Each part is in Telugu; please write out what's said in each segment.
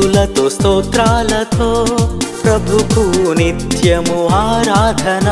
స్థుతులతో స్తోత్రాలతో ప్రభుకు నిత్యము ఆరాధన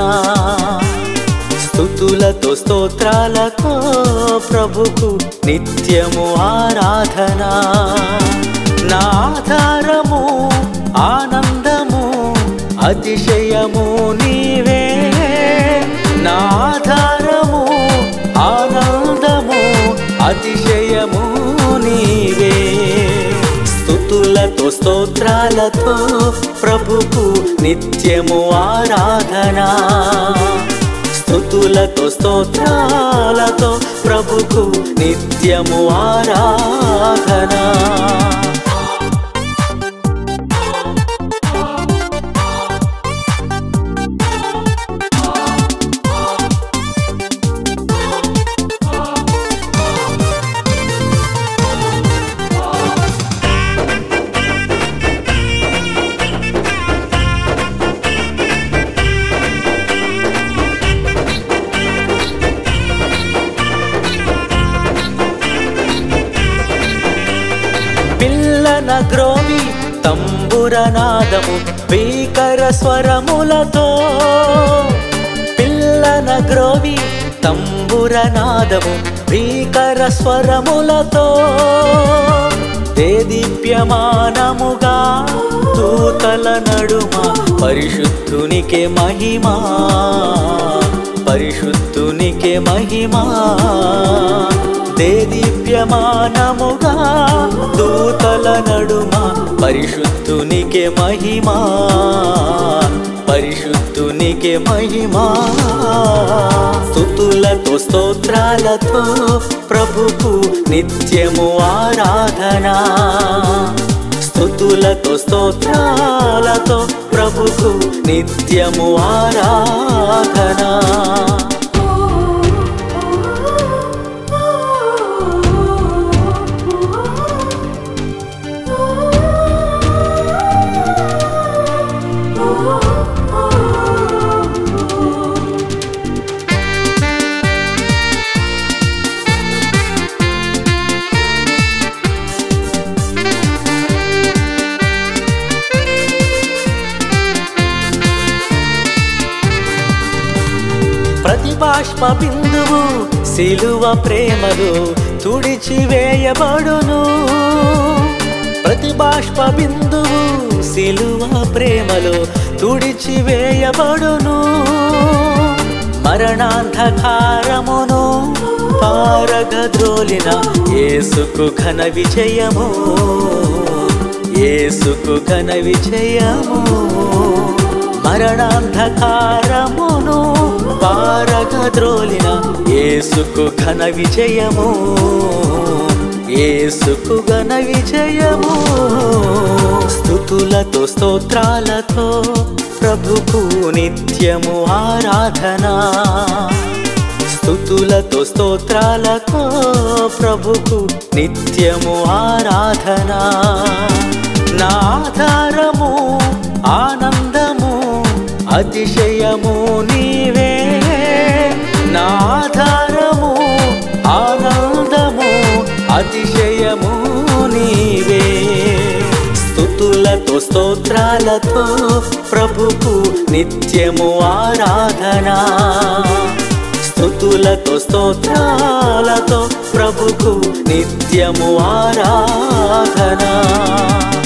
స్థుతులతో స్తోత్రాలతో ప్రభుకు నిత్యము ఆరాధన నా ఆధారము ఆనందము అతిశయము నీవే నా ఆధారము ఆనందము అతిశయము నీవే స్థుతులతో స్తోత్రాలతో ప్రభుకు నిత్యము ఆరాధన స్థుతులతో స్తోత్రాలతో ప్రభుకు నిత్యము ఆరాధన పిల్లన గ్రోవి తంబురనాదము భీకర స్వరములతో పిల్లన గ్రోవి తంబురనాదము భీకర స్వరములతో దేదీప్యమానముగా దూతల నడుమ పరిశుద్ధునికే మహిమా పరిశుద్ధునికే మహిమా దేదీప్యమానముగా దూతల నడుమ పరిశుద్ధునికే మహిమా పరిశుద్ధునికే మహిమా స్థుతులతో స్తోత్రాలతో ప్రభుకు నిత్యము ఆరాధన స్థుతులతో స్తోత్రాలతో ప్రభుకు నిత్యము ఆరాధన ప్రతి బాష్ప బిందువు సిలువ ప్రేమలు తుడిచివేయబడును ప్రతి బాష్ప బిందువు సిలువ ప్రేమలు తుడిచివేయబడును మరణాంధకారమును పారగద్రోలిన యేసుకు ఘన విజయము యేసుకు ఘన విజయము మరణాంధకారమును పారగద్రోలిన యేసుకు ఘన విజయము యేసుకు ఘన విజయము స్థుతులతో స్తోత్రాలతో ప్రభుకు నిత్యము ఆరాధన స్థుతులతో స్తోత్రాలతో ప్రభుకు నిత్యము ఆరాధన నా ఆధారము ఆనందము అతిశయము నీవే నా ఆధారము ఆనందము అతిశయము నీవే స్థుతులతో స్తోత్రాలతో ప్రభుకు నిత్యము ఆరాధన స్థుతులతో స్తోత్రాలతో ప్రభుకు నిత్యము ఆరాధన